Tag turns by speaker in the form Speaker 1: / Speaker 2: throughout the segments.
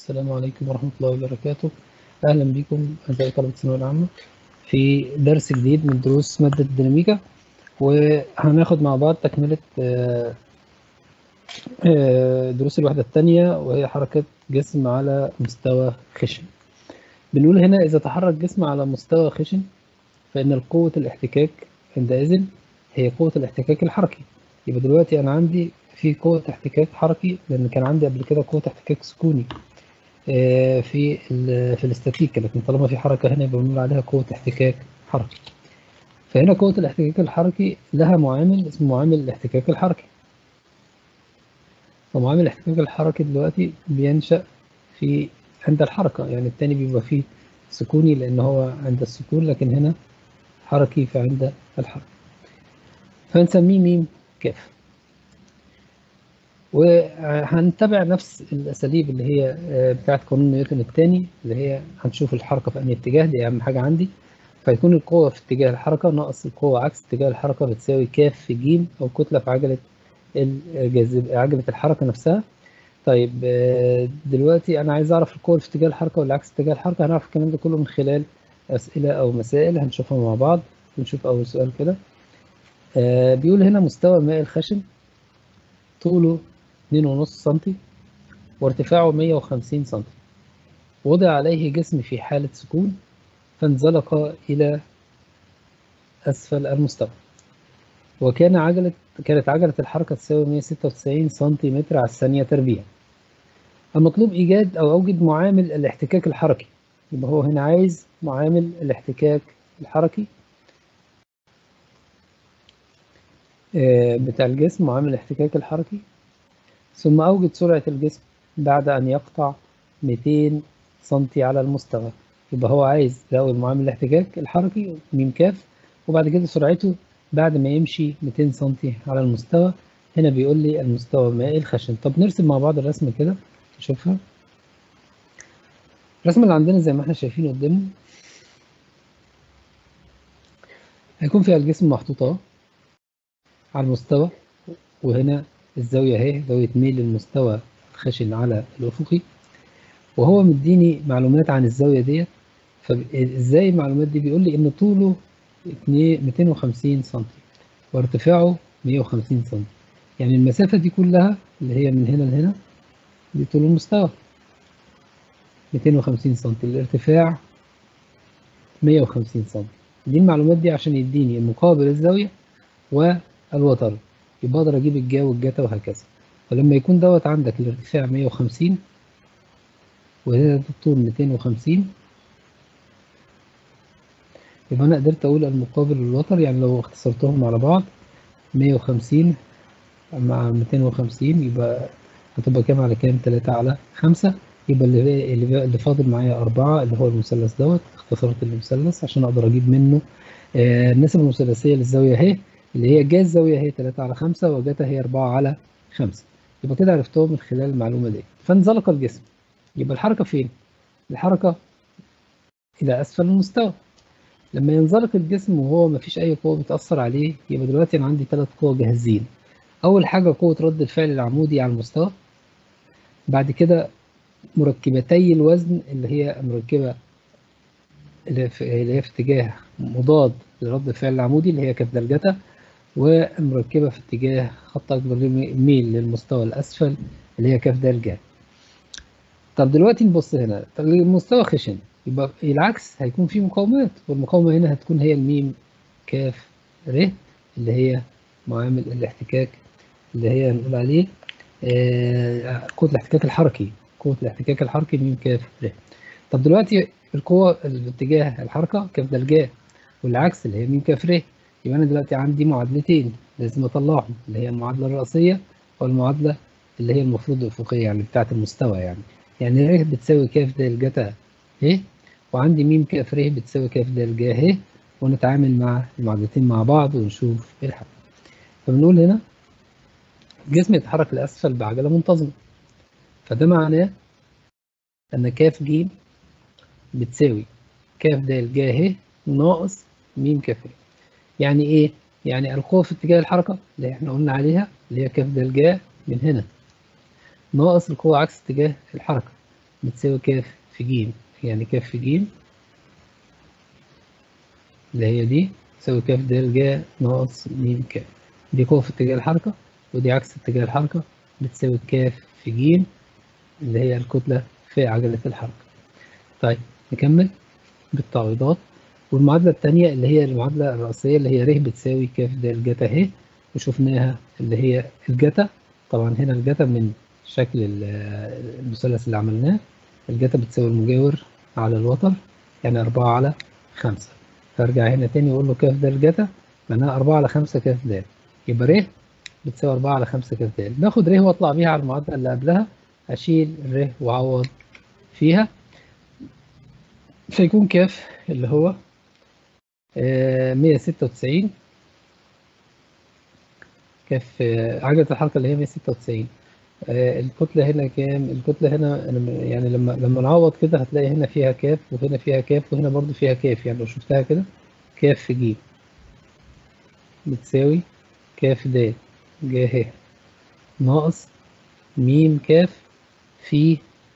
Speaker 1: السلام عليكم ورحمة الله وبركاته أهلا بكم أعزائي طلبة الثانوية العامة في درس جديد من دروس مادة الديناميكا وهناخد مع بعض تكملة آه، آه، دروس الوحدة الثانية وهي حركة جسم على مستوى خشن بنقول هنا إذا تحرك جسم على مستوى خشن فإن قوة الاحتكاك عندئذ هي قوة الاحتكاك الحركي يبقى دلوقتي أنا عندي في قوة احتكاك حركي لأن كان عندي قبل كده قوة احتكاك سكوني آه، في ال- في الاستاتيكا لكن طالما في حركة هنا يبقى بنقول عليها قوة احتكاك حركي فهنا قوة الاحتكاك الحركي لها معامل اسمه معامل الاحتكاك الحركي ومعامل الاحتكاك الحركي دلوقتي بينشأ في عند الحركة يعني التاني بيبقى فيه سكوني لأن هو عند السكون لكن هنا حركي فعند الحركة فنسميه ميم كاف وهنتبع نفس الأساليب اللي هي آه، بتاعة قانون نيوتن الثاني اللي هي هنشوف الحركة في أي اتجاه دي أهم حاجة عندي فيكون القوة في اتجاه الحركة ناقص القوة عكس اتجاه الحركة بتساوي كاف في ج أو كتلة في عجلة الجاذب عجلة الحركة نفسها طيب آه، دلوقتي أنا عايز أعرف القوة في اتجاه الحركة ولا عكس اتجاه الحركة هنعرف الكلام ده كله من خلال أسئلة أو مسائل هنشوفها مع بعض نشوف أول سؤال كده آه، بيقول هنا مستوى ماء الخشن طوله 2.5 سنتي وارتفاعه 150 سنتي وضع عليه جسم في حالة سكون فانزلق إلى أسفل المستوى وكان عجلة كانت عجلة الحركة تساوي 196 سنتيمتر على الثانية تربيع المطلوب إيجاد أو أوجد معامل الاحتكاك الحركي يبقى هو هنا عايز معامل الاحتكاك الحركي آه، بتاع الجسم معامل الاحتكاك الحركي ثم أوجد سرعة الجسم بعد أن يقطع 200 سنتي على المستوى يبقى هو عايز يلاقي معامل الاحتكاك الحركي ميم كاف وبعد كده سرعته بعد ما يمشي 200 سنتي على المستوى هنا بيقول لي المستوى مائي الخشن طب نرسم مع بعض الرسمة كده نشوفها الرسمة اللي عندنا زي ما احنا شايفين قدامنا هيكون فيها الجسم محطوط اهو على المستوى وهنا الزاوية اهي زاوية ميل المستوى الخشن على الأفقي وهو مديني معلومات عن الزاوية ديت فازاي المعلومات دي بيقول لي ان طوله 2 250 سم وارتفاعه 150 سم يعني المسافة دي كلها اللي هي من هنا لهنا دي طول المستوى 250 سم الارتفاع 150 سم دي المعلومات دي عشان يديني مقابل الزاوية والوتر يبقى اقدر اجيب الجا والجتا وهكذا فلما يكون دوت عندك الارتفاع 150 وهنا ده الطول 250 يبقى انا قدرت اقول المقابل للوتر يعني لو اختصرتهم على بعض 150 مع 250 يبقى هتبقى كام على كام 3 على 5 يبقى اللي اللي اللي فاضل معايا 4 اللي هو المثلث دوت اختصرت المثلث عشان اقدر اجيب منه آه، النسبة المثلثية للزاوية اهي اللي هي جا الزاوية هي 3 على 5 وجاتا هي 4 على 5 يبقى كده عرفتهم من خلال المعلومة دي فانزلق الجسم يبقى الحركة فين؟ الحركة إلى أسفل المستوى لما ينزلق الجسم وهو مفيش أي قوة بتأثر عليه يبقى دلوقتي أنا عندي ثلاث قوى جاهزين أول حاجة قوة رد الفعل العمودي على المستوى بعد كده مركبتي الوزن اللي هي مركبة اللي في اللي هي في اتجاه مضاد لرد الفعل العمودي اللي هي كف دلجتا ومركبة في اتجاه خط أكبر ميل للمستوى الأسفل اللي هي كف دلجة طب دلوقتي نبص هنا طب المستوى خشن يبقى العكس هيكون فيه مقاومات والمقاومة هنا هتكون هي الميم كاف ر اللي هي معامل الاحتكاك اللي هي نقول عليه آه، قوة الاحتكاك الحركي قوة الاحتكاك الحركي ميم كاف ر طب دلوقتي القوة الاتجاه الحركة كاف دلجاه والعكس اللي هي ميم كاف ر يبقى أنا دلوقتي عندي معادلتين لازم أطلعهم اللي هي المعادلة الرئيسية والمعادلة اللي هي المفروض الأفقية يعني بتاعة المستوى يعني يعني ر بتساوي كاف د جتا ه وعندي ميم كاف ر بتساوي كاف د جا ه ونتعامل مع المعادلتين مع بعض ونشوف ايه الحل فبنقول هنا الجسم يتحرك لأسفل بعجلة منتظمة فده معناه أن كاف ج بتساوي كاف د جا ه ناقص ميم كاف ر يعني ايه؟ يعني القوة في اتجاه الحركة اللي احنا قلنا عليها اللي هي كاف د جا من هنا ناقص القوة عكس اتجاه الحركة بتساوي كاف في ج يعني كاف في ج اللي هي دي تساوي كاف د ج ناقص م ك دي قوة في اتجاه الحركة ودي عكس اتجاه الحركة بتساوي كاف في ج اللي هي الكتلة في عجلة الحركة طيب نكمل بالتعويضات والمعادلة التانية اللي هي المعادلة الرئيسية اللي هي ر بتساوي كاف د الجتا اهي وشفناها اللي هي الجتا طبعا هنا الجتا من شكل المثلث اللي عملناه الجتا بتساوي المجاور على الوتر يعني أربعة على خمسة فارجع هنا تاني واقول له كاف د الجتا معناها أربعة على خمسة كاف د يبقى ر بتساوي أربعة على خمسة كاف د باخد ر واطلع بيها على المعادلة اللي قبلها أشيل ر وأعوض فيها فيكون كاف اللي هو مية ستة وتسعين كاف عجلة الحركة اللي هي مية ستة وتسعين الكتلة هنا كام؟ الكتلة هنا يعني لما لما نعوض كده هتلاقي هنا فيها كاف وهنا فيها كاف وهنا برضو فيها كاف يعني لو شفتها كده كاف في ج بتساوي كاف د ج ه ناقص م كاف في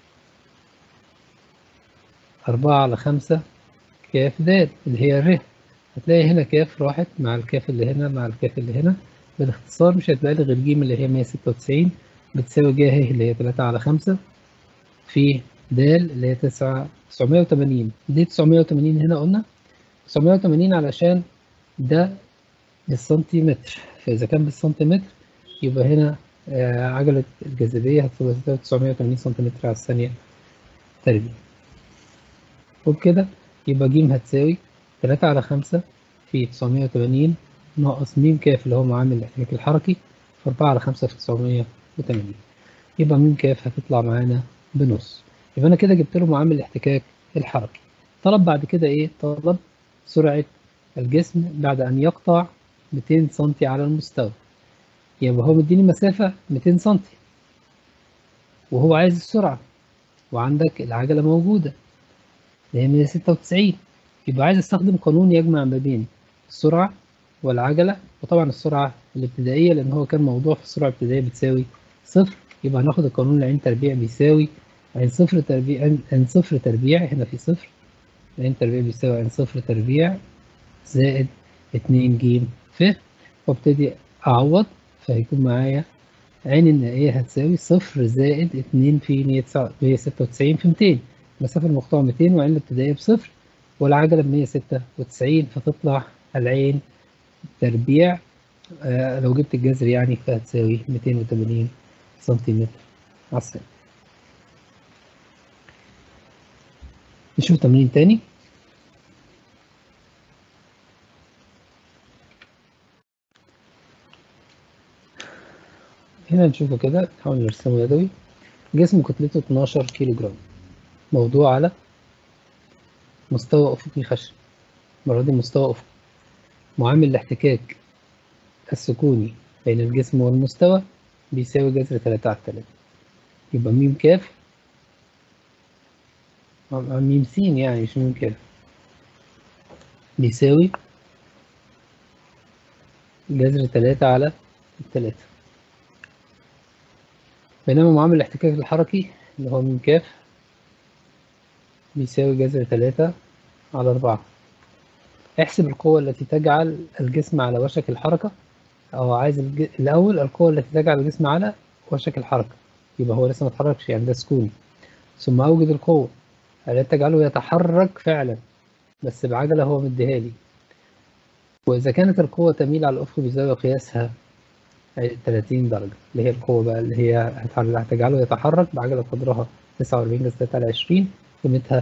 Speaker 1: أربعة على خمسة كاف د اللي هي ر هتلاقي هنا كاف راحت مع الكاف اللي هنا مع الكاف اللي هنا بالاختصار مش هتلاقي لي غير ج اللي هي 196 بتساوي ج ه اللي هي 3 على 5 في د اللي هي 9 980 ليه 980 هنا قلنا 980 علشان ده بالسنتيمتر فإذا كان بالسنتيمتر يبقى هنا عجلة الجاذبية هتبقى 980 سنتيمتر على الثانية تربيع وبكده يبقى ج هتساوي 3 على 5 في 980 ناقص م ك اللي هو معامل الاحتكاك الحركي في 4 على 5 في 980 يبقى م ك هتطلع معانا بنص يبقى أنا كده جبت له معامل الاحتكاك الحركي طلب بعد كده إيه؟ طلب سرعة الجسم بعد أن يقطع 200 سم على المستوى يبقى هو مديني مسافة 200 سم وهو عايز السرعة وعندك العجلة موجودة اللي هي 196 يبقى عايز استخدم قانون يجمع ما بين السرعة والعجلة وطبعا السرعة الابتدائية لأن هو كان موضوع في السرعة الابتدائية بتساوي صفر يبقى هناخد القانون لعين تربيع بيساوي عين صفر تربيع عين صفر تربيع هنا في صفر عين تربيع بيساوي عين صفر تربيع زائد اتنين جيم ف وابتدي أعوض فهيكون معايا عين النهائية هتساوي صفر زائد اتنين في مية ستة وتسعين في ميتين المسافة المقطوعة ميتين وعين الابتدائية بصفر والعجلة بمية ستة وتسعين فتطلع العين تربيع آه لو جبت الجذر يعني فهتساوي ميتين وتمانين سنتيمتر على الثانية نشوف تمرين تاني هنا نشوفه كده نحاول نرسمه يدوي جسم كتلته 12 كيلو جرام موضوع على مستوى أفقي خشن المرة دي مستوى أفقي معامل الاحتكاك السكوني بين الجسم والمستوى بيساوي جذر تلاتة على تلاتة يبقى ميم كاف ميم سين يعني مش ميم كاف بيساوي جذر تلاتة على التلاتة بينما معامل الاحتكاك الحركي اللي هو ميم كاف بيساوي جذر تلاتة على أربعة احسب القوة التي تجعل الجسم على وشك الحركة أو عايز الج... الأول القوة التي تجعل الجسم على وشك الحركة يبقى هو لسه ما اتحركش يعني ده سكوني ثم أوجد القوة التي تجعله يتحرك فعلا بس بعجلة هو مديها لي وإذا كانت القوة تميل على الأفق بزاوية قياسها 30 درجة اللي هي القوة بقى اللي هي هتجعله يتحرك بعجلة قدرها 49 جذر على 20 قيمتها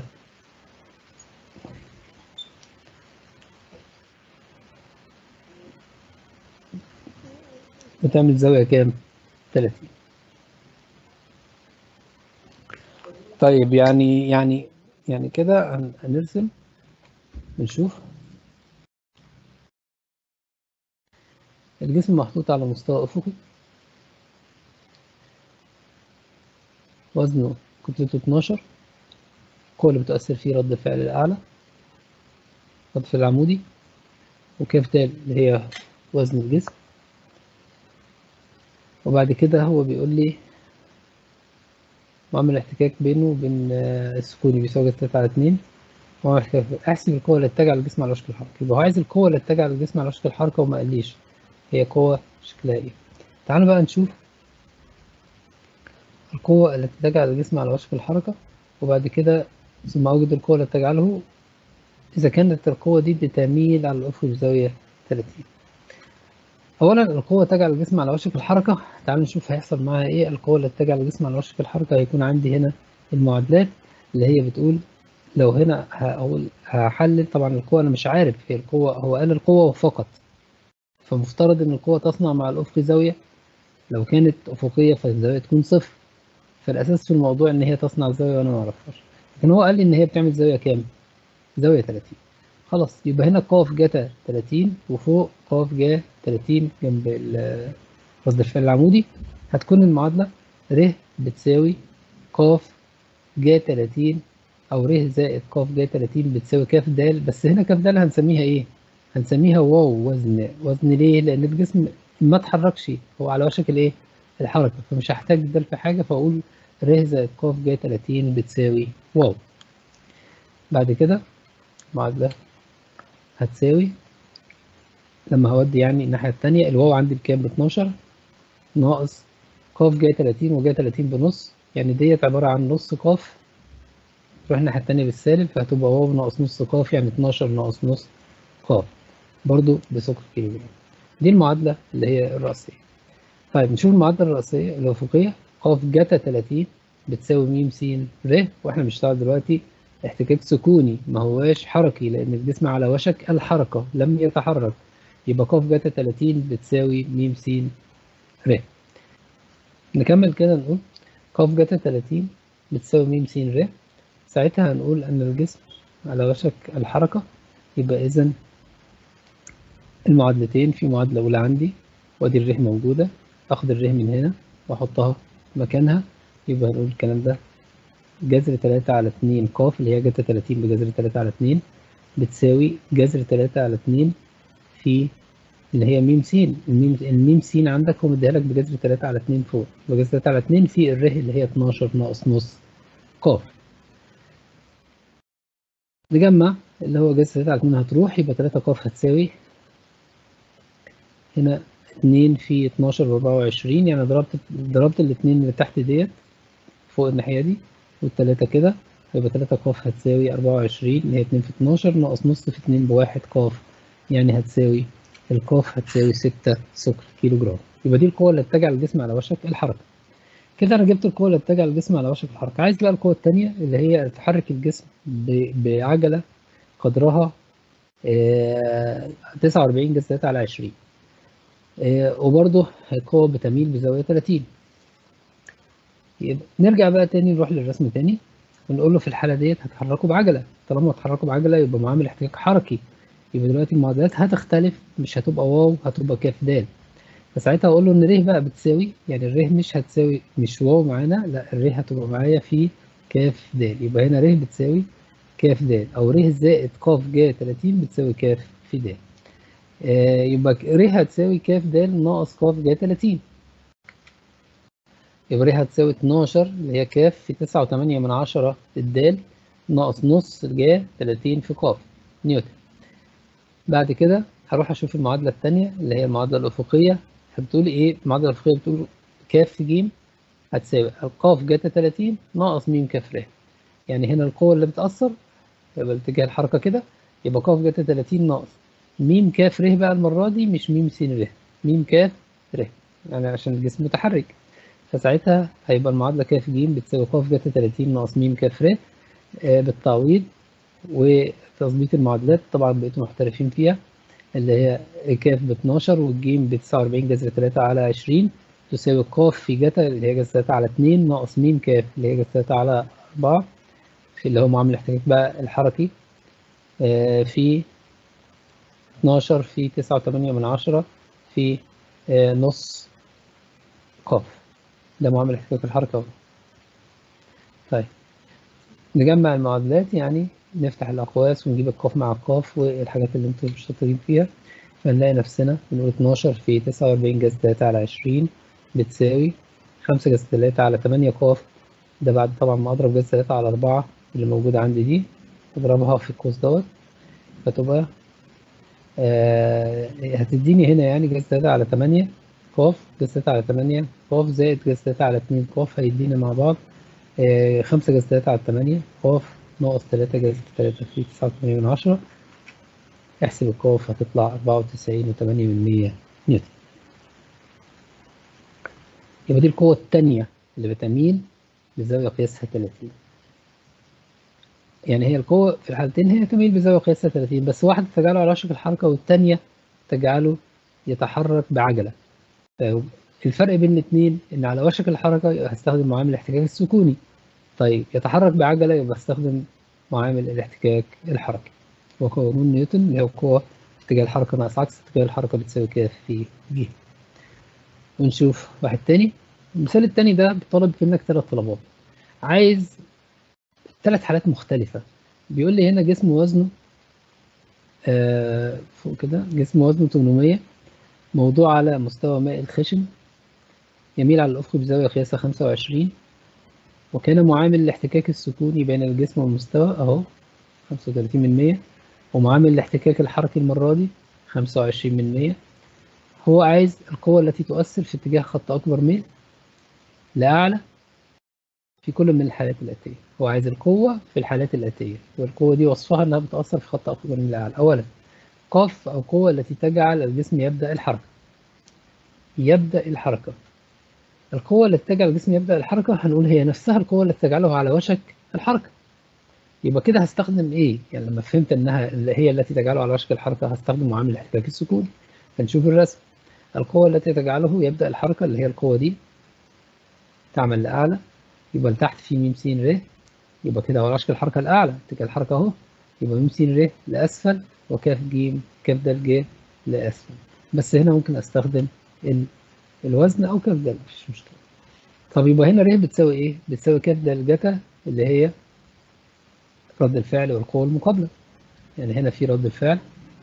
Speaker 1: بتعمل زاوية كام؟ 30 طيب يعني يعني يعني كده هنرسم نشوف الجسم محطوط على مستوى أفقي وزنه كتلته 12 القوة اللي بتؤثر فيه رد الفعل الأعلى رد الفعل العمودي وكاف د اللي هي وزن الجسم وبعد كده هو بيقول لي معامل الاحتكاك بينه وبين السكوني بيساوي جذر تلاتة على اتنين معامل الاحتكاك احسب القوة اللي تتجه على الجسم على وشك الحركة يبقى هو عايز القوة اللي تتجه على الجسم على وشك الحركة وما قاليش هي قوة شكلها ايه تعالوا بقى نشوف القوة التي تجعل الجسم على وشك الحركة وبعد كده ثم أوجد القوة التي تجعله إذا كانت القوة دي بتميل على الأفق بزاوية 30 أولا القوة تجعل الجسم على وشك الحركة تعالوا نشوف هيحصل معاها إيه القوة التي تجعل الجسم على وشك الحركة هيكون عندي هنا المعادلات اللي هي بتقول لو هنا هقول هحلل طبعا القوة أنا مش عارف هي القوة هو قال القوة فقط فمفترض إن القوة تصنع مع الأفق زاوية لو كانت أفقية فالزاوية تكون صفر فالأساس في الموضوع إن هي تصنع زاوية وأنا معرفهاش لكن هو قال لي إن هي بتعمل زاوية كام؟ زاوية 30 خلاص يبقى هنا ق جتا 30 وفوق ق جا 30 جنب مصدر الفعل العمودي هتكون المعادلة ر بتساوي ق جا 30 أو ر زائد ق جا 30 بتساوي ك د بس هنا ك د هنسميها إيه؟ هنسميها واو وزن وزن ليه؟ لأن الجسم ما اتحركش هو على وشك الإيه؟ الحركة فمش هحتاج د في حاجة فأقول ر زائد ق جا 30 بتساوي واو بعد كده معادلة هتساوي لما هودي يعني الناحية التانية الواو عندي بكام باتناشر ناقص ق جاي تلاتين وجاي تلاتين بنص يعني ديت عبارة عن نص ق تروح الناحية التانية بالسالب فهتبقى واو ناقص نص ق يعني اتناشر ناقص نص ق برضو بسكر كيلو جرام دي المعادلة اللي هي الرئيسية طيب نشوف المعادلة الرئيسية الأفقية ق جتا تلاتين بتساوي م س ر واحنا بنشتغل دلوقتي احتكاك سكوني ما هواش حركي لأن الجسم على وشك الحركة لم يتحرك يبقى ق جتا 30 بتساوي م س ر نكمل كده نقول ق جتا 30 بتساوي م س ر ساعتها هنقول أن الجسم على وشك الحركة يبقى إذا المعادلتين في معادلة أولى عندي وأدي الر موجودة أخد الر من هنا وأحطها مكانها يبقى هنقول الكلام ده جذر تلاتة على اتنين ق اللي هي جتا تلاتين بجذر تلاتة على اتنين بتساوي جذر تلاتة على اتنين في اللي هي م س الميم الميم س عندك هو مديها لك بجذر تلاتة على اتنين فوق بجذر تلاتة على اتنين في الر اللي هي اتناشر ناقص نص ق نجمع اللي هو جذر تلاتة على اتنين هتروح يبقى تلاتة ق هتساوي هنا اتنين في اتناشر بأربعة وعشرين يعني ضربت ضربت الاتنين اللي تحت ديت فوق الناحية دي والتلاتة كده يبقى تلاتة ق هتساوي أربعة وعشرين اللي هي اتنين في اتناشر ناقص نص في اتنين بواحد ق يعني هتساوي القاف هتساوي ستة سكر كيلو جرام يبقى دي القوة اللي بتجعل الجسم على وشك الحركة كده أنا جبت القوة اللي بتجعل الجسم على وشك الحركة عايز بقى القوة التانية اللي هي تحرك الجسم بعجلة قدرها تسعة وأربعين جذات على عشرين وبرضه القوة بتميل بزاوية تلاتين يبقى نرجع بقى تاني نروح للرسم تاني ونقول له في الحالة ديت هتحركوا بعجلة طالما هتحركوا بعجلة يبقى معامل احتكاك حركي يبقى دلوقتي المعادلات هتختلف مش هتبقى واو هتبقى كاف د فساعتها اقول له ان ر بقى بتساوي يعني الر مش هتساوي مش واو معانا لا الر هتبقى معايا في كاف د يبقى هنا ر بتساوي كاف د او ر زائد ق ج 30 بتساوي كاف في د آه يبقى ر هتساوي كاف د ناقص ق ج 30 يبقى ر هتساوي 12 اللي هي كاف في 9.8 من عشرة الدال ناقص نص الجا 30 في ق نيوتن بعد كده هروح اشوف المعادلة التانية اللي هي المعادلة الأفقية بتقول ايه المعادلة الأفقية بتقول ك في ج هتساوي القاف جتا 30 ناقص م ك ر يعني هنا القوة اللي بتأثر يبقى اتجاه الحركة كده يبقى ق جتا 30 ناقص م ك ر بقى المرة دي مش م س ر م ك ر يعني عشان الجسم متحرك فساعتها هيبقى المعادلة ك في ج بتساوي ق جتا 30 ناقص م ك ر آه بالتعويض وتظبيط المعادلات طبعا بقيتوا محترفين فيها اللي هي كاف ب 12 والجيم ب 49 جذر 3 على 20 تساوي ق في جتا اللي هي جذر 3 على 2 ناقص م كاف اللي هي جذر 3 على 4 في اللي هو معامل الاحتكاك بقى الحركي آه في 12 في 9.8 من عشرة في آه نص ق ده معامل احتكاك الحركة طيب نجمع المعادلات يعني نفتح الأقواس ونجيب القاف مع القاف والحاجات اللي انتم مش شاطرين فيها فنلاقي نفسنا بنقول 12 في 49 جذر 3 على 20 بتساوي 5 جذر 3 على 8 قاف ده بعد طبعا ما اضرب جذر تلاتة على أربعة اللي موجودة عندي دي اضربها في القوس دوت فتبقى آه هتديني هنا يعني جذر تلاتة على تمانية قاف جذر تلاتة على تمانية قاف زائد جذر تلاتة على اتنين قاف هيدينا مع بعض آه خمسة جذر تلاتة على تمانية قاف ناقص تلاتة جذر تلاتة في تسعة وتمانين من عشرة احسب القاف هتطلع أربعة وتسعين وتمانية من مية نيوتن يبقى دي القوة التانية اللي بتميل بزاوية قياسها 30 يعني هي القوة في الحالتين هي تميل بزاوية قياسها 30 بس واحدة تجعله على وشك الحركة والتانية تجعله يتحرك بعجلة الفرق بين الاثنين ان على وشك الحركة هستخدم معامل الاحتكاك السكوني طيب يتحرك بعجلة يبقى استخدم معامل الاحتكاك الحركي وقانون نيوتن اللي هو القوة اتجاه الحركة ناقص عكس اتجاه الحركة بتساوي كده في ج ونشوف واحد تاني المثال التاني ده بيطلب منك ثلاث طلبات عايز ثلاث حالات مختلفة بيقول لي هنا جسم وزنه آه فوق كده جسم وزنه 800 موضوع على مستوى ماء الخشن يميل على الأفق بزاوية قياسها 25 وكان معامل الاحتكاك السكوني بين الجسم والمستوى أهو 35 من 100 ومعامل الاحتكاك الحركي المرة دي 25 من 100 هو عايز القوة التي تؤثر في اتجاه خط أكبر ميل لأعلى في كل من الحالات الآتية هو عايز القوة في الحالات الآتية والقوة دي وصفها أنها بتأثر في خط أكبر ميل لأعلى أولا قاف أو قوة التي تجعل الجسم يبدأ الحركة يبدأ الحركة القوة التي تجعل الجسم يبدأ الحركة هنقول هي نفسها القوة التي تجعله على وشك الحركة يبقى كده هستخدم ايه يعني لما فهمت انها اللي هي التي تجعله على وشك الحركة هستخدم معامل الاحتكاك السكوني فنشوف الرسم القوة التي تجعله يبدأ الحركة اللي هي القوة دي تعمل لأعلى يبقى لتحت في م س ر يبقى كده على وشك الحركة الأعلى اتجاه الحركة أهو يبقى م س ر لأسفل وكاف ج كاف د ج لأسفل بس هنا ممكن أستخدم ال... الوزن أو كاف د مفيش مشكلة طب يبقى هنا ر بتساوي إيه؟ بتساوي كاف د جتا اللي هي رد الفعل والقوة المقابلة يعني هنا في رد الفعل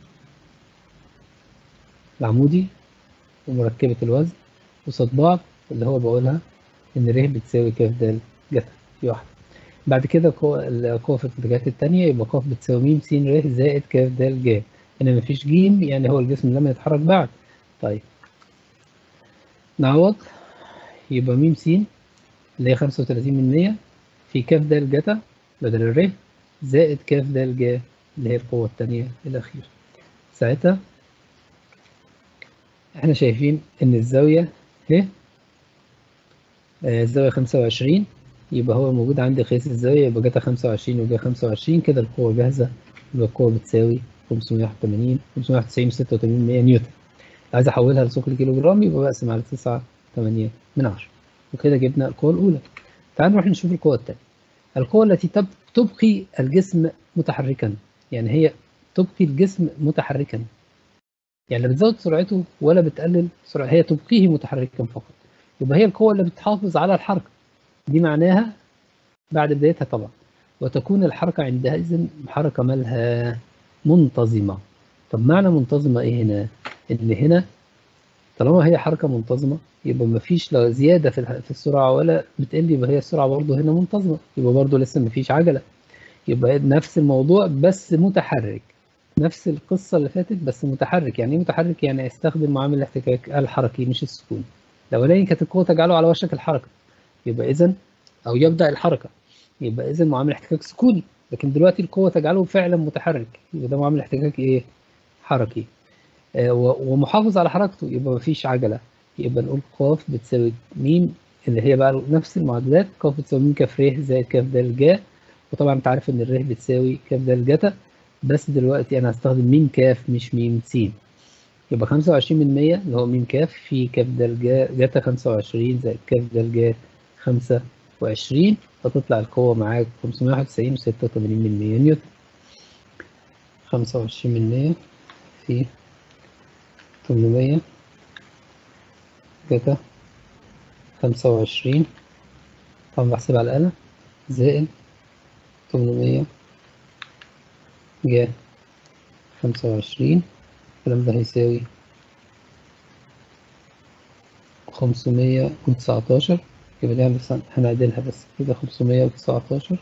Speaker 1: العمودي ومركبة الوزن قصاد بعض اللي هو بقولها إن ر بتساوي ك د جتا في واحدة بعد كده القوة في الاتجاهات التانية يبقى ق بتساوي م س ر زائد ك د ج هنا مفيش ج يعني هو الجسم لم يتحرك بعد طيب نعوض يبقى م س اللي هي 35 من 100 في ك د جتا بدل الر زائد ك د ج اللي هي القوة التانية الأخيرة ساعتها احنا شايفين ان الزاوية ه الزاوية 25 يبقى هو موجود عندي قياس الزاوية يبقى جتا 25 وجا 25 كده القوة جاهزة يبقى القوة بتساوي 581 591 86 100 نيوتن عايز احولها لثقل كيلو جرام يبقى بقسم على 9 8 من 10 وكده جبنا القوة الأولى تعالوا نروح نشوف القوة الثانية القوة التي تبقي الجسم متحركا يعني هي تبقي الجسم متحركا يعني لا بتزود سرعته ولا بتقلل سرعته هي تبقيه متحركا فقط يبقى هي القوة اللي بتحافظ على الحركة دي معناها بعد بدايتها طبعا وتكون الحركة عندئذ حركة مالها منتظمة طب معنى منتظمة ايه هنا ان هنا طالما هي حركة منتظمة يبقى مفيش لا زيادة في السرعة ولا بتقل يبقى هي السرعة برضه هنا منتظمة يبقى برضه لسه مفيش عجلة يبقى نفس الموضوع بس متحرك نفس القصة اللي فاتت بس متحرك يعني ايه متحرك يعني استخدم معامل الاحتكاك الحركي مش السكوني الأولاني كانت القوة تجعله على وشك الحركة يبقى إذا أو يبدأ الحركة يبقى إذا معامل احتكاك سكوني لكن دلوقتي القوة تجعله فعلا متحرك يبقى ده معامل احتكاك إيه؟ حركي آه ومحافظ على حركته يبقى مفيش عجلة يبقى نقول ق بتساوي م اللي هي بقى نفس المعادلات ق بتساوي م كف ر زائد كف د ج وطبعا أنت عارف إن الر بتساوي كف د جتا بس دلوقتي أنا هستخدم م كاف مش م س يبقى 25 من 100 اللي هو م كاف في كاف د جتا 25 زائد كاف د ج 25 فتطلع القوة معاك 591 و86 من 100 نيوتن 25 من 100 في 800 جتا 25 طبعا بحسب على الآلة زائد 800 جا 25 الكلام ده هيساوي خمسمية وتسعتاشر يبقى دي هنس- هنعدلها بس كده 519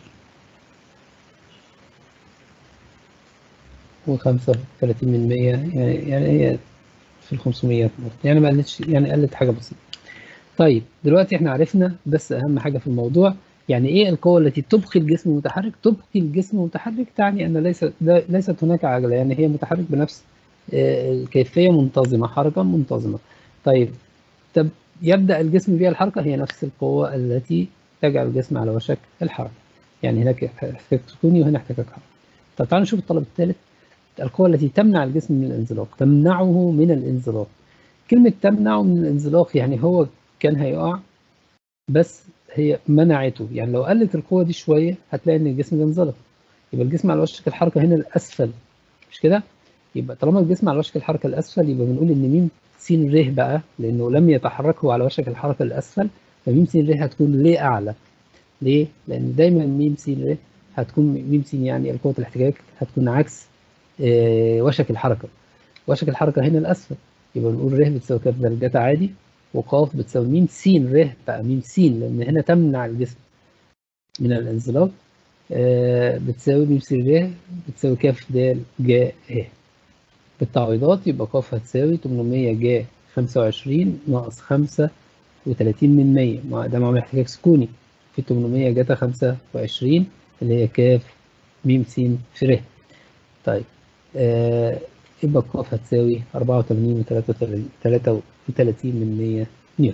Speaker 1: وخمسة وتلاتين من مية يعني يعني هي في الخمسميات برضه يعني ما قلتش يعني قلت حاجة بسيطة طيب دلوقتي احنا عرفنا بس أهم حاجة في الموضوع يعني إيه القوة التي تبقي الجسم متحرك؟ تبقي الجسم متحرك تعني أن ليس لا- ليست هناك عجلة يعني هي متحرك بنفس آه، الكيفية منتظمة حركة منتظمة طيب طب يبدأ الجسم بها الحركة هي نفس القوة التي تجعل الجسم على وشك الحركة يعني هناك احتكاك سكوني وهنا احتكاك حركي طب تعالوا نشوف الطلب الثالث القوة التي تمنع الجسم من الانزلاق تمنعه من الانزلاق كلمة تمنعه من الانزلاق يعني هو كان هيقع بس هي منعته يعني لو قلت القوة دي شوية هتلاقي ان الجسم ده انزلق يبقى الجسم على وشك الحركة هنا الأسفل مش كده؟ يبقى طالما الجسم على وشك الحركة الأسفل يبقى بنقول إن ميم س ر بقى لأنه لم يتحرك هو على وشك الحركة الأسفل فميم س ر هتكون ليه أعلى ليه؟ لأن دايما ميم س ر هتكون ميم س يعني قوة الاحتكاك هتكون عكس آه، وشك الحركة وشك الحركة هنا الأسفل يبقى بنقول ر بتساوي كاف درجات عادي وقاف بتساوي ميم س ر بقى ميم س لأن هنا تمنع الجسم من الانزلاق آه، بتساوي ميم س ر بتساوي كاف د ج ه بالتعويضات يبقى ق هتساوي 800 ج 25 ناقص 35 من 100 ما ده معامل احتكاك سكوني في 800 جتا 25 اللي هي كاف م س في ر طيب آه يبقى ق هتساوي 84 و 33 من 100 نيوتن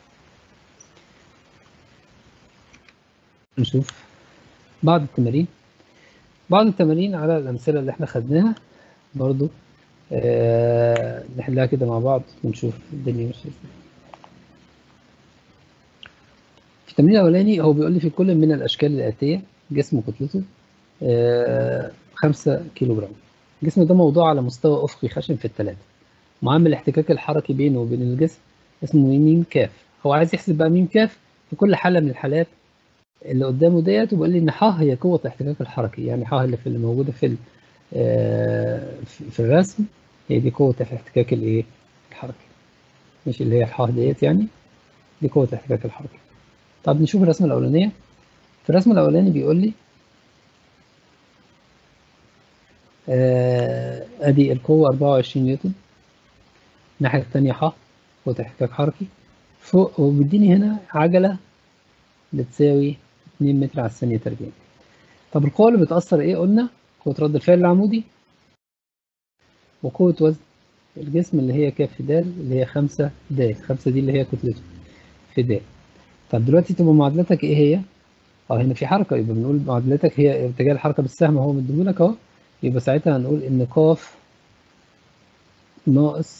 Speaker 1: نشوف بعض التمارين بعض التمارين على الأمثلة اللي احنا خدناها برضو آه نحلها كده مع بعض ونشوف الدنيا ماشيه ازاي في التمرين الاولاني هو بيقول لي في كل من الاشكال الاتيه جسم كتلته آه 5 كيلو جرام الجسم ده موضوع على مستوى افقي خشن في الثلاثه معامل الاحتكاك الحركي بينه وبين الجسم اسمه ميم كاف هو عايز يحسب بقى ميم كاف في كل حاله من الحالات اللي قدامه ديت وبيقول لي ان ح هي قوه الاحتكاك الحركي يعني ح اللي في اللي موجوده في ال- آه، في في الرسم هي دي قوة الاحتكاك الايه الحركي مش اللي هي الحاه ديت يعني دي قوة الاحتكاك الحركي طب نشوف الرسمة الأولانية في الرسم الأولاني بيقول لي آه، ادي القوة 24 نيوتن الناحية التانية ح قوة احتكاك حركي فوق وبيديني هنا عجلة بتساوي 2 متر على الثانية تربيع طب القوة اللي بتأثر ايه قلنا قوة رد الفعل العمودي وقوة وزن الجسم اللي هي كاف د اللي هي خمسة د خمسة دي اللي هي كتلته في د طب دلوقتي تبقى معادلتك ايه هي؟ اه هنا في حركة يبقى بنقول معادلتك هي اتجاه الحركة بالسهم اهو مديهولك اهو يبقى ساعتها هنقول ان قاف ناقص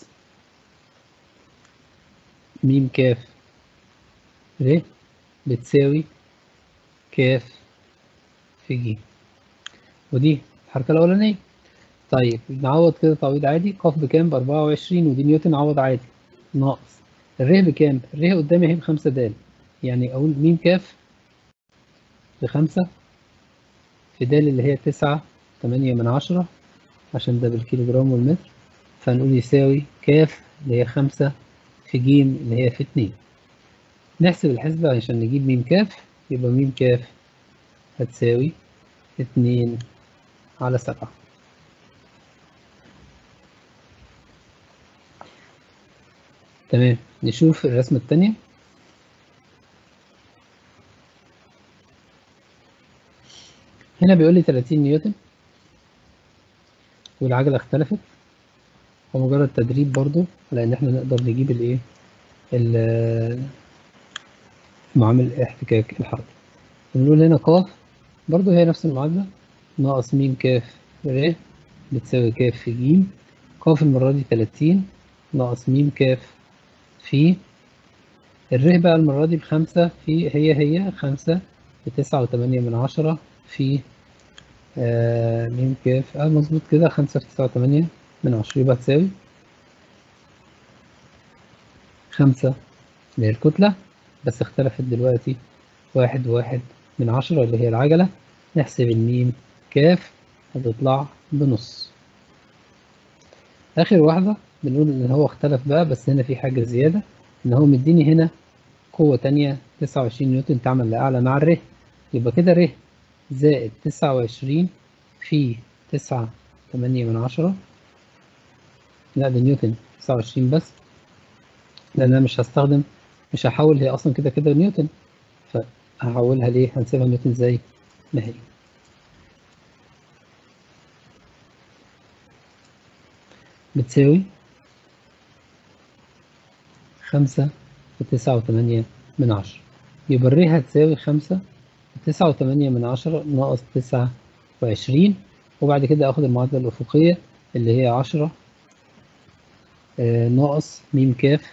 Speaker 1: ميم كاف ر بتساوي كاف في ج ودي الحركة الأولانية طيب نعوض كده تعويض عادي ق بكام؟ ب 24 ودي نيوتن عوض عادي ناقص الر بكام؟ الر قدامي اهي بخمسة د يعني أقول م كاف بخمسة في د اللي هي تسعة تمانية من عشرة عشان ده بالكيلو جرام والمتر فهنقول يساوي كاف اللي هي خمسة في ج اللي هي في اتنين نحسب الحسبة عشان نجيب م كاف يبقى م كاف هتساوي اتنين على سبعة تمام نشوف الرسمة التانية هنا بيقول لي 30 نيوتن والعجلة اختلفت هو مجرد تدريب برضو على ان احنا نقدر نجيب الايه ال- معامل احتكاك الحركة بنقول هنا ق برضو هي نفس المعادلة ناقص م ك ر بتساوي ك في ج ق المرة دي 30 ناقص م ك في الر بقى المرة دي بخمسة في هي هي خمسة بتسعة وتمانية من عشرة في آه ميم كاف اه مظبوط كده خمسة في تسعة وتمانية من عشرة يبقى تساوي خمسة اللي هي الكتلة بس اختلفت دلوقتي واحد واحد من عشرة اللي هي العجلة نحسب الميم كاف هتطلع بنص آخر واحدة بنقول إن هو اختلف بقى بس هنا في حاجة زيادة إن هو مديني هنا قوة تانية تسعة وعشرين نيوتن تعمل لأعلى مع الر يبقى كده ر زائد تسعة وعشرين في تسعة تمانية من عشرة لا ده نيوتن تسعة وعشرين بس لأن أنا مش هستخدم مش هحول هي أصلا كده كده نيوتن فهحولها ليه هنسيبها نيوتن زي ما هي بتساوي خمسة وتسعة وتمانية من عشرة يبقى الري هتساوي خمسة وتسعة وتمانية من عشرة ناقص تسعة وعشرين وبعد كده آخد المعادلة الأفقية اللي هي عشرة آه ناقص ميم كاف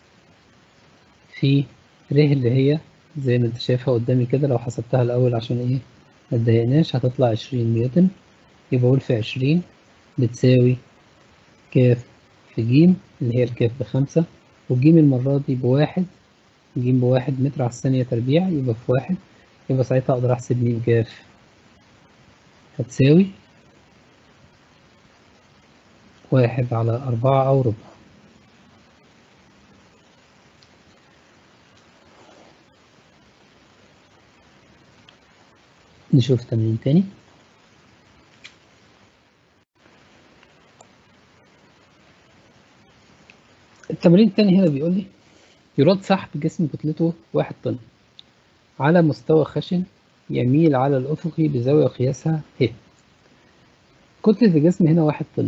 Speaker 1: في ر اللي هي زي ما انت شايفها قدامي كده لو حسبتها الأول عشان ايه متضايقناش هتطلع عشرين نيوتن يبقى أقول في عشرين بتساوي كاف في جيم اللي هي الكاف بخمسة والجيم المرة دي بواحد جيم بواحد متر على الثانية تربيع يبقى في واحد يبقى ساعتها أقدر أحسب ميم كاف هتساوي واحد على أربعة أو ربع نشوف تمرين تاني التمرين التاني هنا بيقول لي يراد سحب جسم كتلته واحد طن على مستوى خشن يميل على الأفقي بزاوية قياسها ه كتلة الجسم هنا واحد طن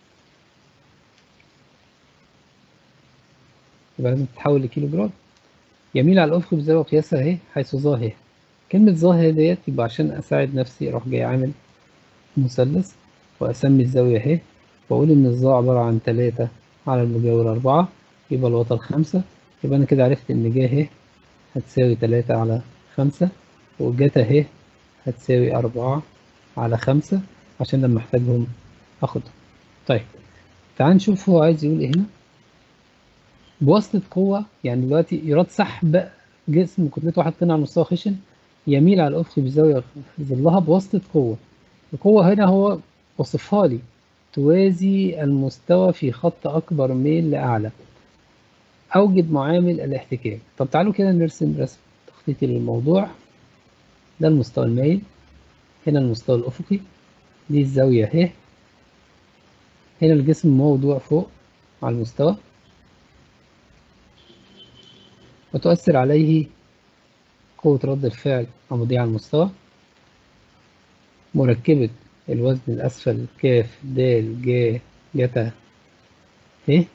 Speaker 1: يبقى لازم تتحول لكيلو جرام يميل على الأفق بزاوية قياسها ه حيث ظا ه كلمة ظا ه ديت يبقى عشان أساعد نفسي أروح جاي عامل مثلث وأسمي الزاوية ه وأقول إن الظا عبارة عن تلاتة على المجاور أربعة يبقى الوتر خمسة يبقى أنا كده عرفت إن جا ه هتساوي تلاتة على خمسة وجتا ه هتساوي أربعة على خمسة عشان لما أحتاجهم أخدهم طيب تعال نشوف هو عايز يقول إيه هنا بواسطة قوة يعني دلوقتي يراد سحب جسم كتلته واحد طن على مستوى خشن يميل على الأفق بزاوية ظلها بواسطة قوة القوة هنا هو وصفها لي توازي المستوى في خط أكبر ميل لأعلى أوجد معامل الاحتكاك طب تعالوا كده نرسم رسم تخطيطي للموضوع ده المستوى المايل هنا المستوى الأفقي دي الزاوية ه هنا الجسم موضوع فوق على المستوى وتؤثر عليه قوة رد الفعل عمودية على المستوى مركبة الوزن الأسفل كاف د ج جتا ه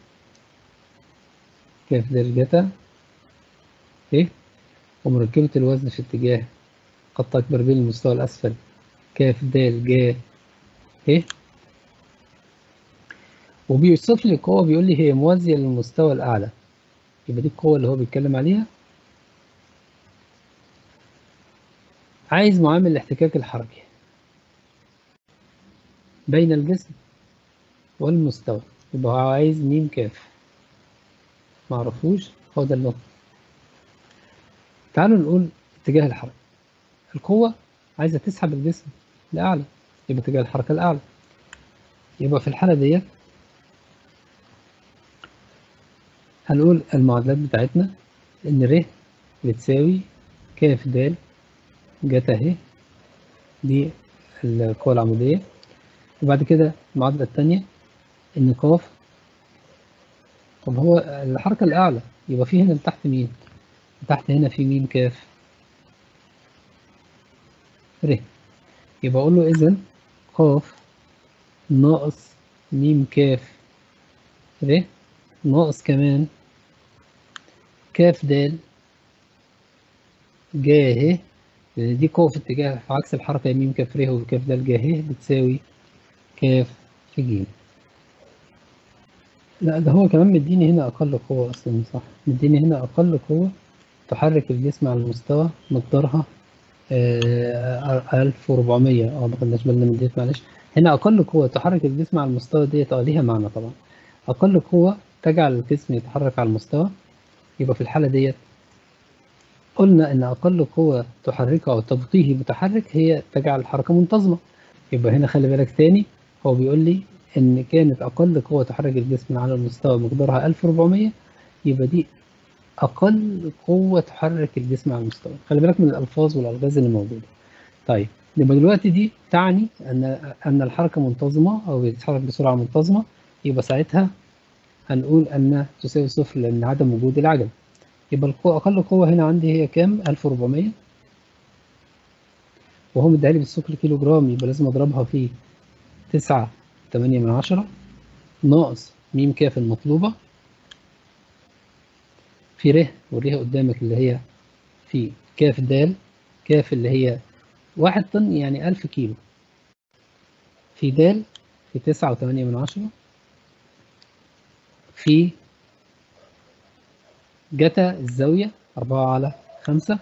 Speaker 1: كاف د جتا ه ومركبة الوزن في اتجاه خط أكبر بين المستوى الأسفل كاف د ج ه وبيوصف لي القوة بيقول لي هي موازية للمستوى الأعلى يبقى دي القوة اللي هو بيتكلم عليها عايز معامل الاحتكاك الحركي بين الجسم والمستوى يبقى هو عايز ميم كاف معرفوش هو ده اللي تعالوا نقول اتجاه الحركة القوة عايزة تسحب الجسم لأعلى يبقى اتجاه الحركة الأعلى يبقى في الحالة ديت هنقول المعادلات بتاعتنا إن ر بتساوي كاف د جتا ه دي القوة العمودية وبعد كده المعادلة التانية إن قاف طب هو الحركة الأعلى يبقى في هنا تحت مين؟ تحت هنا في ميم كاف ر يبقى أقول له إذا قاف ناقص ميم كاف ر ناقص كمان كاف د جا ه لأن دي قوة في اتجاه في عكس الحركة ميم كاف ر وكاف د جا ه بتساوي كاف في ج لا ده هو كمان مديني هنا أقل قوة أصلا صح مديني هنا أقل قوة تحرك الجسم على المستوى مقدارها ألف وربعمية اه ما خدناش بالنا من ديت معلش هنا أقل قوة تحرك الجسم على المستوى ديت اه ليها معنى طبعا أقل قوة تجعل الجسم يتحرك على المستوى يبقى في الحالة ديت قلنا إن أقل قوة تحركه أو تبقيه متحرك هي تجعل الحركة منتظمة يبقى هنا خلي بالك تاني هو بيقول لي إن كانت أقل قوة تحرك الجسم على المستوى مقدارها 1400 يبقى دي أقل قوة تحرك الجسم على المستوى خلي بالك من الألفاظ والألغاز اللي موجودة طيب يبقى دلوقتي دي تعني أن أن الحركة منتظمة أو بتتحرك بسرعة منتظمة يبقى ساعتها هنقول أن تساوي صفر لأن عدم وجود العجلة يبقى القوة أقل قوة هنا عندي هي كام؟ 1400 وهو مديها لي بالسكر كيلو جرام يبقى لازم أضربها في تسعة تمانية من عشرة ناقص ميم كاف المطلوبة في ر والره قدامك اللي هي في كاف دال كاف اللي هي واحد طن يعني ألف كيلو في دال في تسعة وثمانية من عشرة في جتا الزاوية أربعة على خمسة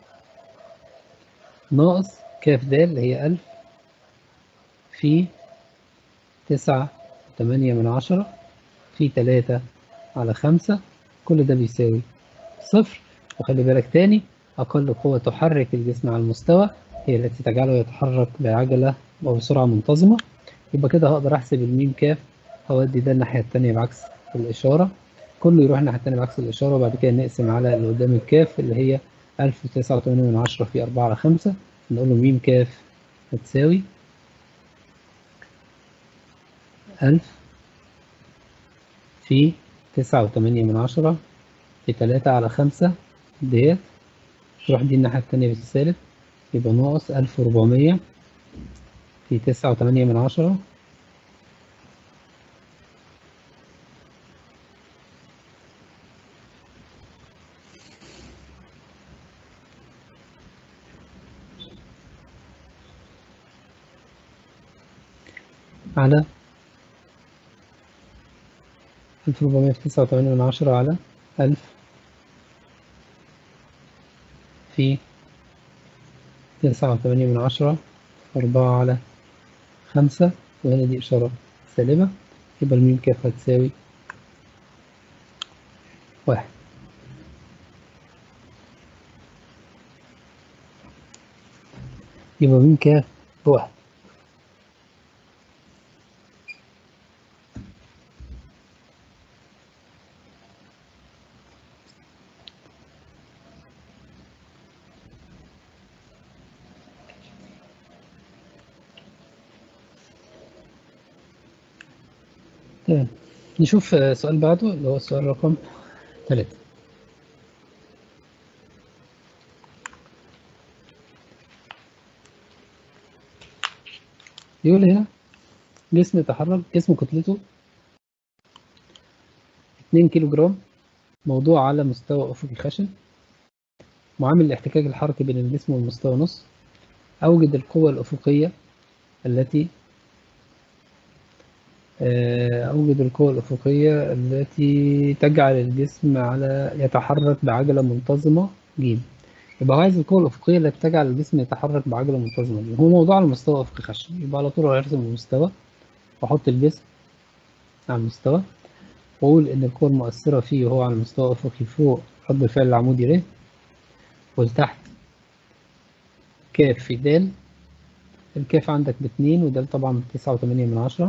Speaker 1: ناقص كاف د اللي هي ألف في تسعة وثمانية من عشرة في تلاتة على خمسة كل ده بيساوي صفر وخلي بالك تاني أقل قوة تحرك الجسم على المستوى هي التي تجعله يتحرك بعجلة وبسرعة منتظمة يبقى كده هقدر أحسب الميم كاف أودي ده الناحية التانية بعكس الإشارة كله يروح الناحية التانية بعكس الإشارة وبعد كده نقسم على اللي قدام الكاف اللي هي ألف وتسعة وتمانية من عشرة في أربعة على خمسة نقول له ميم كاف هتساوي ألف في تسعة وتمانية من عشرة في تلاتة على خمسة ديت تروح دي الناحية التانية بالسالب يبقى ناقص ألف وربعمية في تسعة وتمانية من عشرة على ألف ربعمية في تسعة وتمانية من عشرة على ألف في تسعة وتمانية من عشرة أربعة على خمسة وهنا دي إشارة سالبة يبقى الميم كاف هتساوي واحد يبقى ميم كاف بواحد تمام نشوف سؤال بعده اللي هو السؤال رقم ثلاثة يقول هنا جسم يتحرك جسم كتلته 2 كيلو جرام موضوع على مستوى أفقي خشن معامل الاحتكاك الحركي بين الجسم والمستوى نص أوجد القوة الأفقية التي أوجد القوة الأفقية التي تجعل الجسم على يتحرك بعجلة منتظمة ج يبقى عايز القوة الأفقية التي تجعل الجسم يتحرك بعجلة منتظمة ج هو موضوع على مستوى أفقي خشن يبقى على طول هيرسم المستوى وأحط الجسم على المستوى وأقول إن القوة المؤثرة فيه هو على المستوى الأفقي فوق رد الفعل العمودي ر ولتحت كاف في د الكاف عندك باتنين ودال طبعا بتسعة وتمانية من عشرة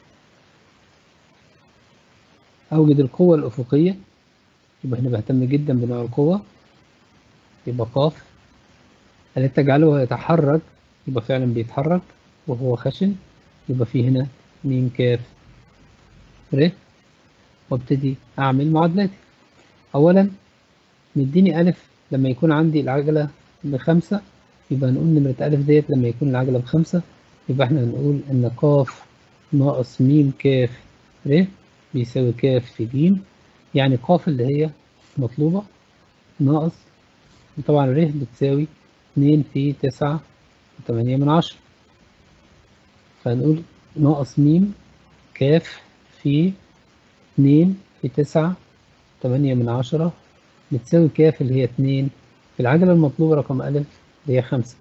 Speaker 1: أوجد القوة الأفقية يبقى هنا بهتم جدا بنوع القوة يبقى قاف التي تجعله يتحرك يبقى فعلا بيتحرك وهو خشن يبقى فيه هنا ميم كاف ر وابتدي أعمل معادلاتي أولا مديني ألف لما يكون عندي العجلة بخمسة يبقى نقول نمرة ألف ديت لما يكون العجلة بخمسة يبقى احنا هنقول إن قاف ناقص ميم كاف ر بيساوي كاف في ج يعني قاف اللي هي مطلوبة ناقص طبعا ر بتساوي اتنين في تسعة وتمانية من عشرة فهنقول ناقص ميم كاف في اتنين في تسعة تمانية من عشرة بتساوي كاف اللي هي اتنين في العجلة المطلوبة رقم ألف اللي هي خمسة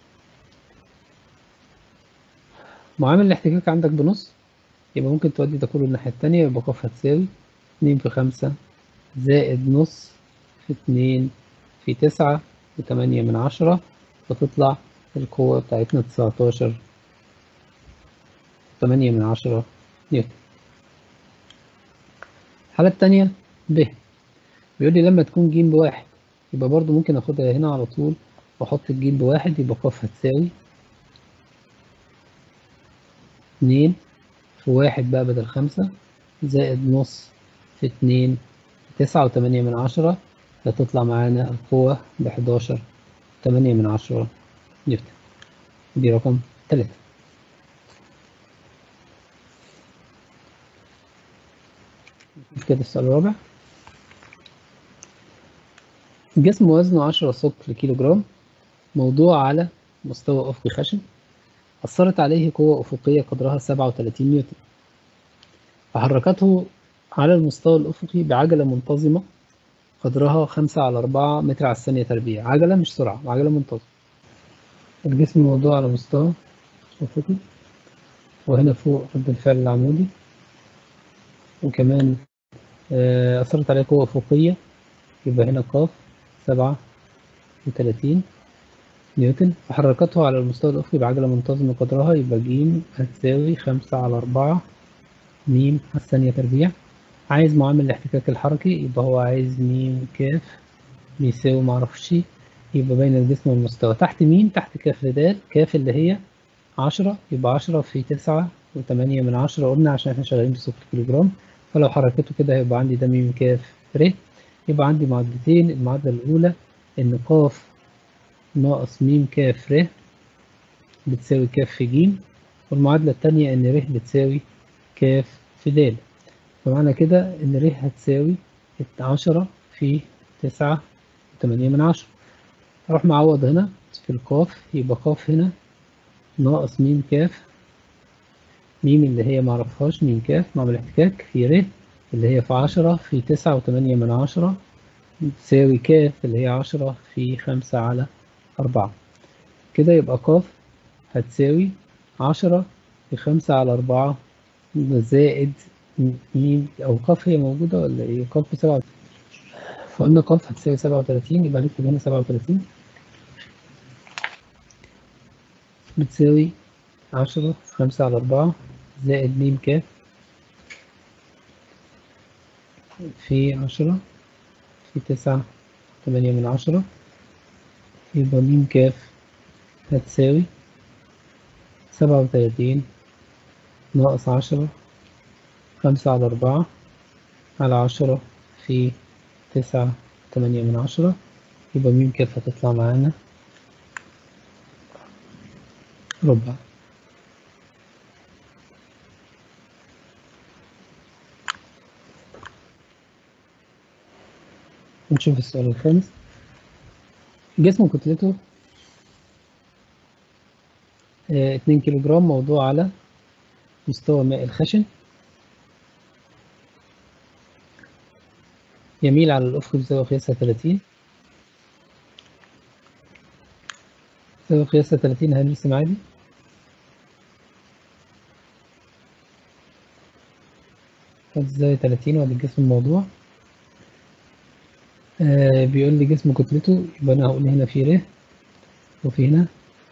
Speaker 1: معامل الاحتكاك عندك بنص يبقى ممكن تودي ده كله الناحية التانية يبقى قاف هتساوي اتنين في خمسة زائد نص في اتنين في تسعة وتمانية من عشرة فتطلع القوة بتاعتنا تسعتاشر تمانية من عشرة نيوتن الحالة التانية ب بيقول لي لما تكون ج بواحد يبقى برضو ممكن اخدها هنا على طول واحط الج بواحد يبقى ق هتساوي اتنين في واحد بقى بدل خمسة زائد نص في اتنين تسعة وتمانية من عشرة فتطلع معانا القوة بحداشر تمانية من عشرة نيوتن دي رقم تلاتة كده السؤال الرابع جسم وزنه عشرة ثقل كيلو جرام موضوع على مستوى أفقي خشن أثرت عليه قوة أفقية قدرها سبعة وتلاتين نيوتن فحركته على المستوى الأفقي بعجلة منتظمة قدرها خمسة على أربعة متر على الثانية تربيع عجلة مش سرعة عجلة منتظمة الجسم موضوع على مستوى أفقي وهنا فوق رد الفعل العمودي وكمان أثرت عليه قوة أفقية يبقى هنا قاف سبعة وتلاتين نيوتن فحركته على المستوى الأفقي بعجلة منتظمة قدرها يبقى ج هتساوي خمسة على أربعة م على الثانية تربيع عايز معامل الاحتكاك الحركي يبقى هو عايز م ك بيساوي معرفش يبقى بين الجسم والمستوى تحت م تحت ك د ك اللي هي عشرة يبقى عشرة في تسعة وتمانية من عشرة قلنا عشان احنا شغالين بصفر كيلو جرام فلو حركته كده هيبقى عندي ده م ك ر يبقى عندي معادلتين المعادلة الأولى إن ق ناقص م ك ر بتساوي ك في ج والمعادلة التانية إن ر بتساوي ك في د فمعنى كده إن ر هتساوي عشرة في تسعة وتمانية من عشرة أروح معوض هنا في القاف يبقى قاف هنا ناقص م ك م اللي هي معرفهاش م ك معامل الاحتكاك في ر اللي هي في عشرة في تسعة وتمانية من عشرة تساوي ك اللي هي عشرة في خمسة على أربعة كده يبقى ق هتساوي عشرة في خمسة على أربعة زائد م أو ق هي موجودة ولا إيه؟ ق بسبعة فقلنا ق هتساوي سبعة وتلاتين يبقى نكتب هنا سبعة وتلاتين بتساوي عشرة في خمسة على أربعة زائد م ك في عشرة في تسعة تمانية من عشرة يبقى م ك هتساوي سبعة وتلاتين ناقص عشرة خمسة على أربعة على عشرة في تسعة تمانية من عشرة يبقى م ك هتطلع معانا ربع نشوف السؤال الخامس جسم كتلته اتنين كيلو جرام موضوع على مستوى ماء الخشن يميل على الأفق بزاوية قياسها تلاتين زاوية قياسها تلاتين هنرسم عادي ادي الزاوية تلاتين وادي الجسم الموضوع آه بيقول لي جسم كتلته يبقى انا هقول هنا في ر وفي هنا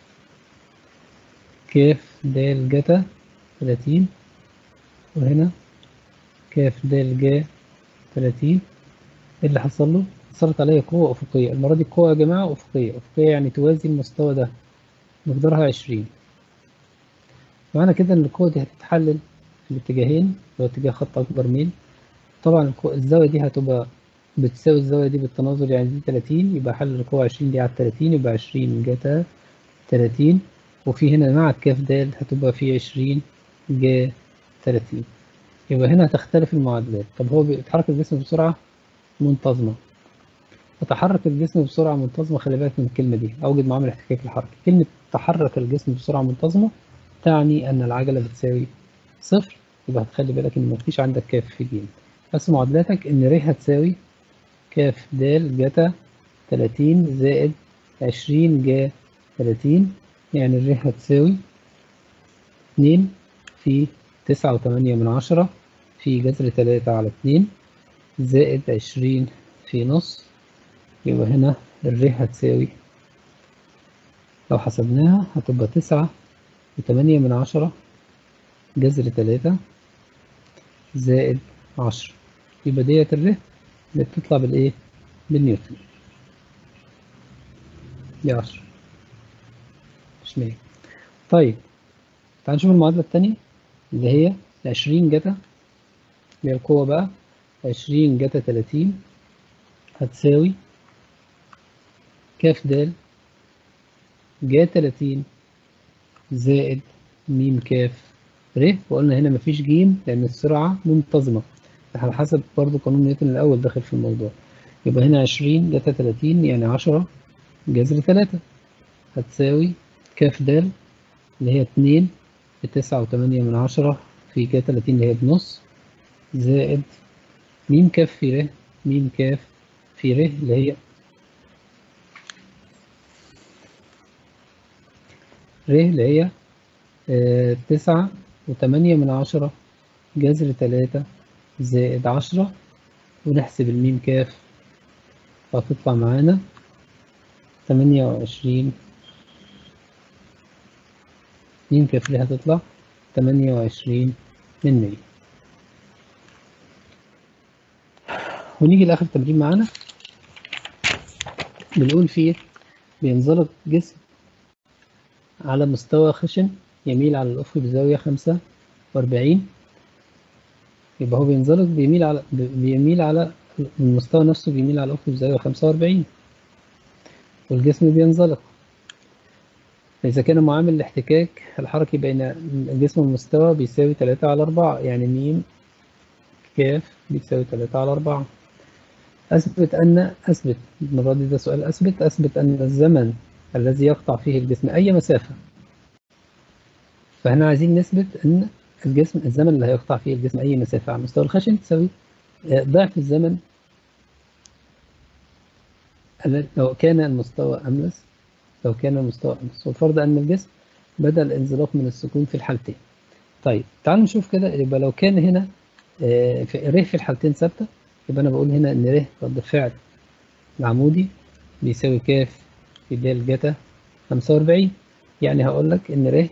Speaker 1: كاف د جتا 30 وهنا كاف د ج 30 ايه اللي حصل له؟ أثرت عليا قوة أفقية المرة دي القوة يا جماعة أفقية أفقية يعني توازي المستوى ده مقدارها عشرين معنى كده إن القوة دي هتتحلل في الاتجاهين اللي هو اتجاه خط أكبر ميل طبعا الزاوية دي هتبقى بتساوي الزاوية دي بالتناظر يعني دي 30 يبقى حل القوة 20 دي على 30 يبقى 20 جتا 30 وفي هنا مع الكاف د هتبقى في 20 جا 30 يبقى هنا هتختلف المعادلات طب هو بيتحرك الجسم بسرعة منتظمة وتحرك الجسم بسرعة منتظمة خلي بالك من الكلمة دي أوجد معامل احتكاك الحركة كلمة تحرك الجسم بسرعة منتظمة تعني أن العجلة بتساوي صفر يبقى هتخلي بالك إن مفيش عندك كاف في ج بس معادلاتك إن ر هتساوي كاف د جتا 30 زائد 20 جا 30 يعني الر هتساوي 2 في 9 وتمانية من عشرة في جذر 3 على 2 زائد 20 في نص يبقى هنا الر هتساوي لو حسبناها هتبقى 9 وتمانية من عشرة جذر 3 زائد 10 يبقى ديت الر اللي بتطلع بالايه بالنيوتن دي 10 مش 100 طيب تعال نشوف المعادلة التانية اللي هي 20 جتا اللي هي القوة بقى 20 جتا 30 هتساوي كاف د جا 30 زائد م كاف ر وقلنا هنا مفيش ج لأن السرعة منتظمة على حسب برضو قانون نيوتن الأول داخل في الموضوع يبقى هنا 20 جتا 30 يعني 10 جذر 3 هتساوي كاف د اللي هي 2 بتسعة وتمانية من عشرة في جا 30 اللي هي بنص زائد م كاف في ر م كاف في ر اللي هي ر اللي هي آه تسعة وتمانية من عشرة جذر تلاتة زائد عشرة ونحسب الميم كاف فهتطلع معانا تمانية وعشرين ميم كاف ر هتطلع تمانية وعشرين من مية ونيجي لآخر تمرين معانا بنقول فيه بينزلق جسم على مستوى خشن يميل على الأفق بزاوية خمسة وأربعين يبقى هو بينزلق بيميل على بيميل على المستوى نفسه بيميل على الأفق بزاوية خمسة وأربعين والجسم بينزلق إذا كان معامل الاحتكاك الحركي بين الجسم والمستوى بيساوي تلاتة على أربعة يعني م كاف بيساوي تلاتة على أربعة أثبت أن أثبت المرة دي ده سؤال أثبت أثبت أن الزمن الذي يقطع فيه الجسم أي مسافة فهنا عايزين نثبت أن الجسم الزمن اللي هيقطع فيه الجسم أي مسافة على مستوى الخشن تساوي ضعف الزمن لو كان المستوى أملس لو كان المستوى أملس والفرض أن الجسم بدأ الانزلاق من السكون في الحالتين طيب تعالوا نشوف كده يبقى لو كان هنا في ر في الحالتين ثابته يبقى انا بقول هنا ان ر رد فعل العمودي بيساوي كاف في د جتا 45 يعني هقول لك ان ر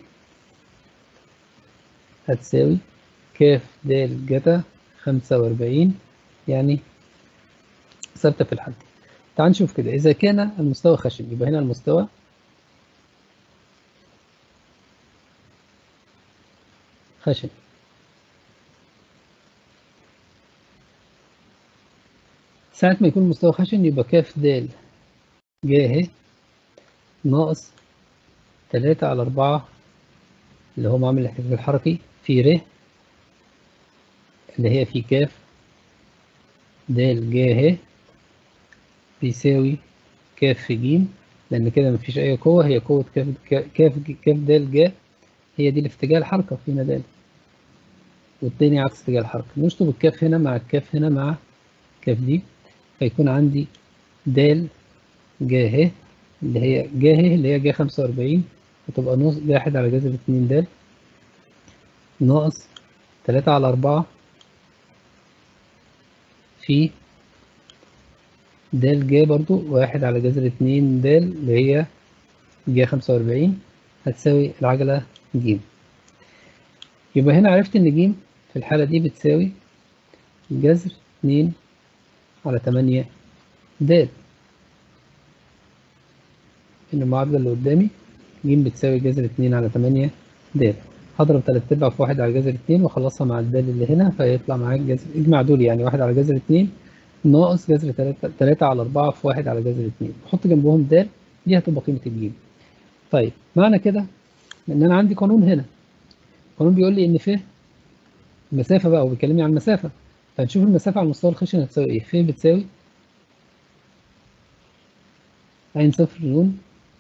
Speaker 1: هتساوي كاف د جتا 45 يعني ثابته في الحالتين تعال نشوف كده اذا كان المستوى خشن يبقى هنا المستوى خشن ساعة ما يكون المستوى خشن يبقى كاف د جاه ناقص تلاتة على أربعة اللي هو معامل الاحتكاك الحركي في ر اللي هي في كاف د جاه بيساوي كاف في ج لأن كده مفيش أي قوة هي قوة كاف كاف كاف د جاه هي دي الاتجاه الحركة فينا د والتاني عكس اتجاه الحركة نشطب الكاف هنا مع الكاف هنا مع كاف دي فيكون عندي د جاه اللي هي جاه اللي هي جا خمسة وأربعين وتبقى نص واحد على جذر اتنين د ناقص تلاتة على أربعة في د جا برضو واحد على جذر اتنين د اللي هي جا خمسة وأربعين هتساوي العجلة ج يبقى هنا عرفت إن ج في الحالة دي بتساوي جذر اتنين على تمانية د إن المعادلة اللي قدامي ج بتساوي جذر اتنين على تمانية د هضرب تلات أرباع في واحد على جذر اتنين وأخلصها مع الدال اللي هنا فيطلع معاك جذر اجمع دول يعني واحد على جذر اتنين ناقص جذر تلاتة, تلاتة على أربعة في واحد على جذر اتنين حط جنبهم د دي هتبقى قيمة الجيم طيب معنى كده إن أنا عندي قانون هنا قانون بيقول لي إن ف المسافة بقى وبيكلمني عن المسافة فنشوف المسافة على المستوى الخشن هتساوي إيه ف بتساوي عين صفر نون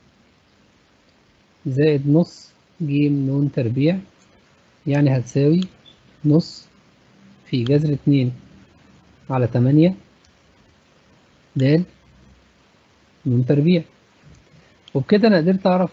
Speaker 1: زائد نص جيم نون تربيع يعني هتساوي نص في جذر اتنين على تمانية د نون تربيع وبكده أنا قدرت أعرف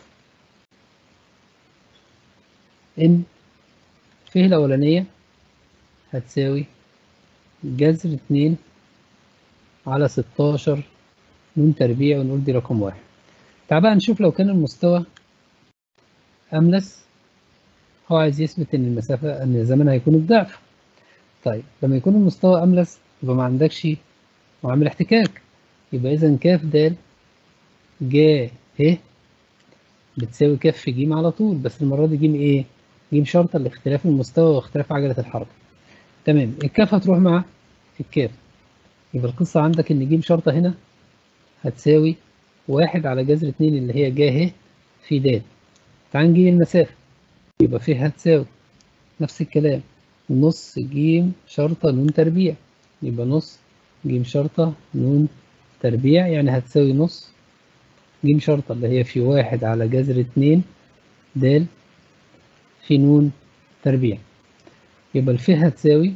Speaker 1: إن ف الأولانية هتساوي جذر اتنين على ستاشر نون تربيع ونقول دي رقم واحد تعال بقى نشوف لو كان المستوى أملس هو عايز يثبت إن المسافة إن الزمن هيكون الضعف طيب لما يكون المستوى أملس يبقى ما عندكش وعامل احتكاك يبقى إذا كاف د ج ه بتساوي كاف في ج على طول بس المرة دي ج إيه؟ ج شرطة لاختلاف المستوى واختلاف عجلة الحركة تمام الكاف هتروح مع الكاف يبقى القصة عندك إن ج شرطة هنا هتساوي واحد على جذر اتنين اللي هي ج ه في د تعال نجيب المسافة يبقى فيه هتساوي نفس الكلام نص ج شرطة نون تربيع يبقى نص ج شرطة نون تربيع يعني هتساوي نص ج شرطة اللي هي في واحد على جذر اتنين د في نون تربيع يبقى الفيه هتساوي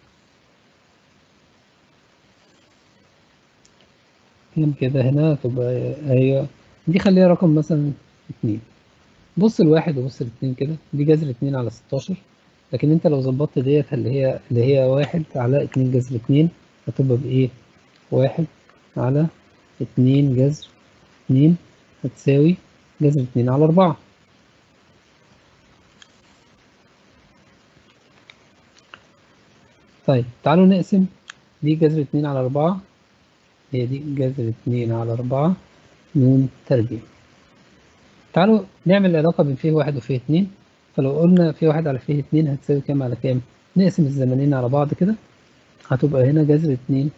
Speaker 1: كام كده هنا تبقى هي دي خليها رقم مثلا اتنين بص الواحد وبص الاتنين كده دي جذر اتنين على ستاشر لكن انت لو ظبطت ديت اللي هي اللي هي واحد على اتنين جذر اتنين هتبقى بإيه؟ واحد على اتنين جذر اتنين هتساوي جذر اتنين على أربعة طيب تعالوا نقسم دي جذر اتنين على أربعة هي دي جذر اتنين على أربعة نون تربيع تعالوا نعمل علاقة بين فيه واحد وفيه اتنين فلو قلنا فيه واحد على فيه اتنين هتساوي كام على كام؟ نقسم الزمنين على بعض كده هتبقى هنا جذر اتنين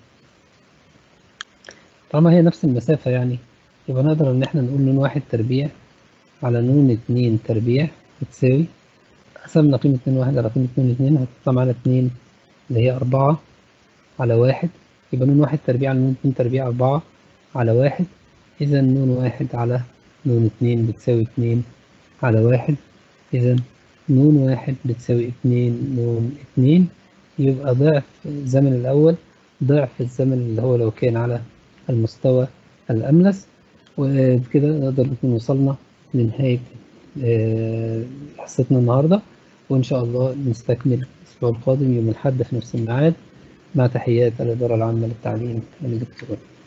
Speaker 1: طالما هي نفس المسافة يعني يبقى نقدر إن احنا نقول نون واحد تربيع على نون اتنين تربيع بتساوي قسمنا قيمة اتنين واحد على قيمة نون اتنين هتطلع معانا اتنين اللي هي أربعة على واحد يبقى نون واحد تربيع على نون اتنين تربيع أربعة على واحد إذا نون واحد على نون اتنين بتساوي اتنين على واحد إذا نون واحد بتساوي اتنين نون اتنين يبقى ضعف الزمن الأول ضعف الزمن اللي هو لو كان على المستوى الأملس وبكده نقدر نكون وصلنا لنهاية حصتنا النهاردة وإن شاء الله نستكمل الأسبوع القادم يوم الأحد في نفس الميعاد مع تحيات الإدارة العامة للتعليم الإلكتروني